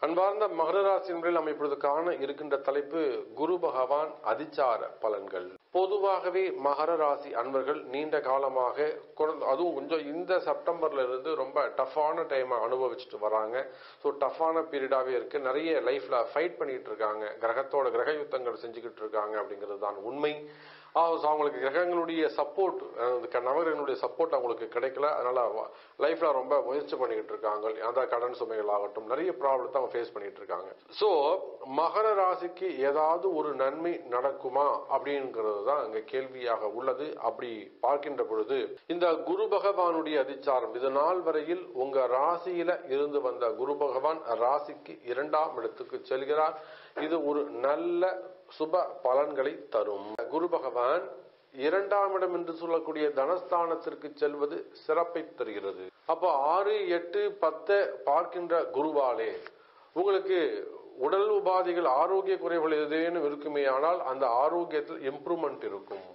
அன்பார்ந்த மகர ராசி என்பதில் நாம் இப்பொழுது காண இருக்கின்ற தலைப்பு குரு பகவான் அதிச்சார பலன்கள் பொதுவாகவே மகர ராசி அன்பர்கள் நீண்ட காலமாக குறைந்த- அதுவும் கொஞ்சம் இந்த செப்டம்பர்ல இருந்து ரொம்ப டஃப்பான டைமை அனுபவிச்சுட்டு வராங்க ஸோ டஃப்பான பீரியடாவே இருக்கு நிறைய லைஃப்ல ஃபைட் பண்ணிட்டு இருக்காங்க கிரகத்தோட கிரக யுத்தங்கள் செஞ்சுக்கிட்டு இருக்காங்க அப்படிங்கிறது தான் உண்மை ஆஹ் so அவங்களுக்கு கிரகங்களுடைய சப்போர்ட் நவகிரகங்களுடைய சப்போர்ட் அவங்களுக்கு கிடைக்கல அதனால லைஃப்ல ரொம்ப முயற்சி பண்ணிக்கிட்டு இருக்காங்க அந்த கடன் சுமைகள் ஆகட்டும் நிறைய ப்ராப்ளத்தை அவங்க ஃபேஸ் பண்ணிட்டு இருக்காங்க சோ மகர ராசிக்கு ஏதாவது ஒரு நன்மை நடக்குமா அப்படிங்கிறது தான் அங்க கேள்வியாக உள்ளது அப்படி பார்க்கின்ற பொழுது இந்த குரு பகவானுடைய அதிச்சாரம் இது நாள் வரையில் உங்க ராசியில இருந்து வந்த குரு பகவான் ராசிக்கு இரண்டாம் இடத்துக்கு செல்கிறார் இது ஒரு நல்ல சுப பலன்களை தரும் குரு பகவான் இரண்டாம் இடம் என்று சொல்லக்கூடிய தனஸ்தானத்திற்கு செல்வது சிறப்பை தருகிறது அப்போ ஆறு எட்டு பத்து பார்க்கின்ற குருவாலே உங்களுக்கு உடல் உபாதைகள் ஆரோக்கிய குறைவுகள் ஏதேனும் இருக்குமே ஆனால் அந்த ஆரோக்கியத்தில் இம்ப்ரூவ்மெண்ட் இருக்கும்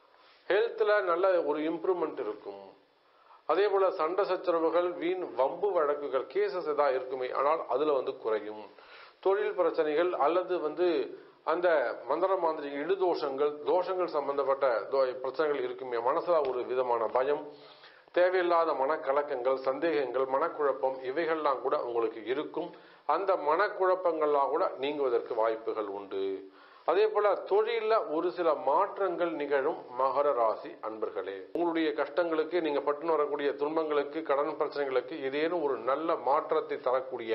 ஹெல்த்ல நல்ல ஒரு இம்ப்ரூவ்மெண்ட் இருக்கும் அதே போல சண்டை சச்சரவுகள் வீண் வம்பு வழக்குகள் கேசஸ் ஏதாவது இருக்குமே ஆனால் அதுல வந்து குறையும் தொழில் பிரச்சனைகள் அல்லது வந்து அந்த மந்திர மாந்திரிக இடுதோஷங்கள் தோஷங்கள் சம்பந்தப்பட்ட தோ- பிரச்சனைகள் இருக்குமே மனசுல ஒரு விதமான பயம் தேவையில்லாத மனக்கலக்கங்கள் சந்தேகங்கள் மனக்குழப்பம் இவைகள்லாம் கூட உங்களுக்கு இருக்கும் அந்த மனக்குழப்பங்கள்லாம் கூட நீங்குவதற்கு வாய்ப்புகள் உண்டு அதே போல தொழில ஒரு சில மாற்றங்கள் நிகழும் மகர ராசி அன்பர்களே உங்களுடைய கஷ்டங்களுக்கு நீங்க பட்டு வரக்கூடிய துன்பங்களுக்கு கடன் பிரச்சனைகளுக்கு ஏதேனும் ஒரு நல்ல மாற்றத்தை தரக்கூடிய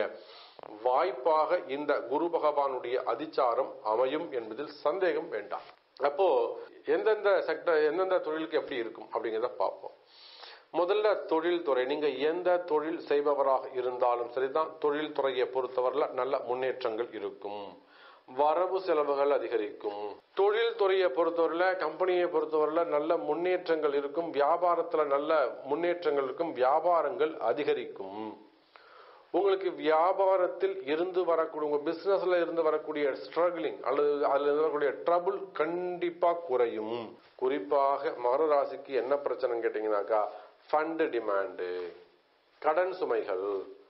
வாய்ப்பாக இந்த குரு பகவானுடைய அதிச்சாரம் அமையும் என்பதில் சந்தேகம் வேண்டாம் அப்போ எந்தெந்த செக்டர் எந்தெந்த தொழிலுக்கு எப்படி இருக்கும் அப்படிங்கிறத பார்ப்போம் முதல்ல தொழில் துறை நீங்க எந்த தொழில் செய்பவராக இருந்தாலும் சரிதான் தொழில் துறையை பொறுத்தவரையில நல்ல முன்னேற்றங்கள் இருக்கும் வரவு செலவுகள் அதிகரிக்கும் தொழில் துறையை பொறுத்தவரையில கம்பெனியை பொறுத்தவரையில நல்ல முன்னேற்றங்கள் இருக்கும் வியாபாரத்துல நல்ல முன்னேற்றங்கள் இருக்கும் வியாபாரங்கள் அதிகரிக்கும் உங்களுக்கு வியாபாரத்தில் இருந்து வரக்கூடிய உங்க பிசினஸ்ல இருந்து வரக்கூடிய ஸ்ட்ரகிளிங் அல்லது அதுல இருந்து வரக்கூடிய ட்ரபுள் கண்டிப்பா குறையும் குறிப்பாக மகர ராசிக்கு என்ன பிரச்சனைன்னு கேட்டீங்கன்னாக்கா ஃபண்ட் டிமாண்டு கடன் சுமைகள்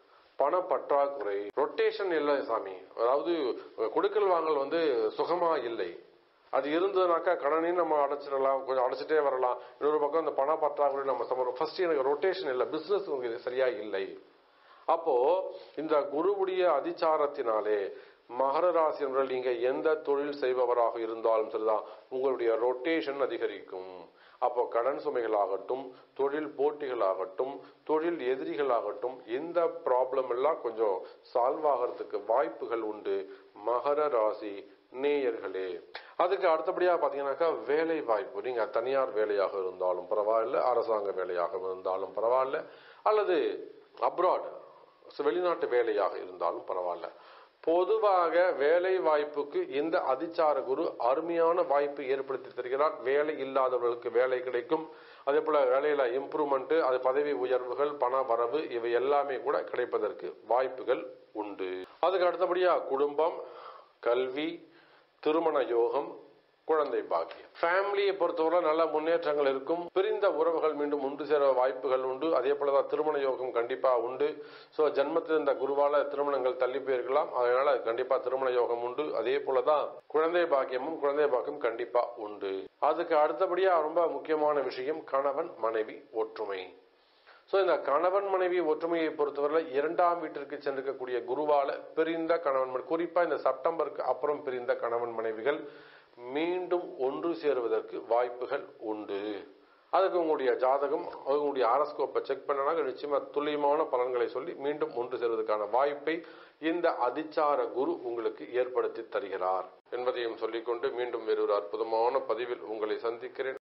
பண பற்றாக்குறை ரொட்டேஷன் இல்லை சாமி அதாவது கொடுக்கல் வாங்கல் வந்து சுகமா இல்லை அது இருந்ததுனாக்கா கடனையும் நம்ம அடைச்சிடலாம் கொஞ்சம் அடைச்சிட்டே வரலாம் இன்னொரு பக்கம் இந்த பண பற்றாக்குறை நம்ம சம ஃபர்ஸ்ட் எனக்கு ரொட்டேஷன் இல்லை பிசினஸ் உங்களுக்கு சரியா இல்லை அப்போ இந்த குருவுடைய அதிச்சாரத்தினாலே மகர ராசி என்பவர்கள் நீங்க எந்த தொழில் செய்பவராக இருந்தாலும் சரிதான் உங்களுடைய ரொட்டேஷன் அதிகரிக்கும் அப்போ கடன் சுமைகள் ஆகட்டும் தொழில் போட்டிகள் ஆகட்டும் தொழில் எதிரிகள் ஆகட்டும் இந்த ப்ராப்ளம் எல்லாம் கொஞ்சம் சால்வ் ஆகிறதுக்கு வாய்ப்புகள் உண்டு மகர ராசி நேயர்களே அதுக்கு அடுத்தபடியா பாத்தீங்கன்னாக்கா வேலை வாய்ப்பு நீங்க தனியார் வேலையாக இருந்தாலும் பரவாயில்ல அரசாங்க வேலையாக இருந்தாலும் பரவாயில்ல அல்லது அப்ராட் வெளிநாட்டு வேலையாக இருந்தாலும் பரவாயில்ல பொதுவாக வேலை வாய்ப்புக்கு இந்த அதிச்சார குரு அருமையான வாய்ப்பை ஏற்படுத்தி தருகிறார் வேலை இல்லாதவர்களுக்கு வேலை கிடைக்கும் அதே போல வேலையில இம்ப்ரூவ்மெண்ட் அது பதவி உயர்வுகள் பண வரவு இவை எல்லாமே கூட கிடைப்பதற்கு வாய்ப்புகள் உண்டு அதுக்கு அடுத்தபடியா குடும்பம் கல்வி திருமண யோகம் குழந்தை பாக்கியம் ஃபேமிலியை பொறுத்தவரை நல்ல முன்னேற்றங்கள் இருக்கும் பிரிந்த உறவுகள் மீண்டும் ஒன்று சேர வாய்ப்புகள் உண்டு அதே போலதான் திருமண யோகம் கண்டிப்பா உண்டு சோ ஜன்மத்தில் இந்த குருவால திருமணங்கள் தள்ளி போயிருக்கலாம் அதனால கண்டிப்பா திருமண யோகம் உண்டு அதே போலதான் குழந்தை பாக்கியமும் குழந்தை பாக்கியம் கண்டிப்பா உண்டு அதுக்கு அடுத்தபடியா ரொம்ப முக்கியமான விஷயம் கணவன் மனைவி ஒற்றுமை சோ இந்த கணவன் மனைவி ஒற்றுமையை பொறுத்தவரை இரண்டாம் வீட்டிற்கு சென்றிருக்கக்கூடிய குருவால பிரிந்த கணவன் மனைவி குறிப்பா இந்த செப்டம்பருக்கு அப்புறம் பிரிந்த கணவன் மனைவிகள் மீண்டும் ஒன்று சேருவதற்கு வாய்ப்புகள் உண்டு அதுக்கு உங்களுடைய ஜாதகம் உங்களுடைய ஆரஸ்கோப்பை செக் பண்ணனாக்க நிச்சயமா துல்லியமான பலன்களை சொல்லி மீண்டும் ஒன்று சேருவதற்கான வாய்ப்பை இந்த அதிச்சார குரு உங்களுக்கு ஏற்படுத்தி தருகிறார் என்பதையும் சொல்லிக்கொண்டு மீண்டும் வேறொரு அற்புதமான பதிவில் உங்களை சந்திக்கிறேன்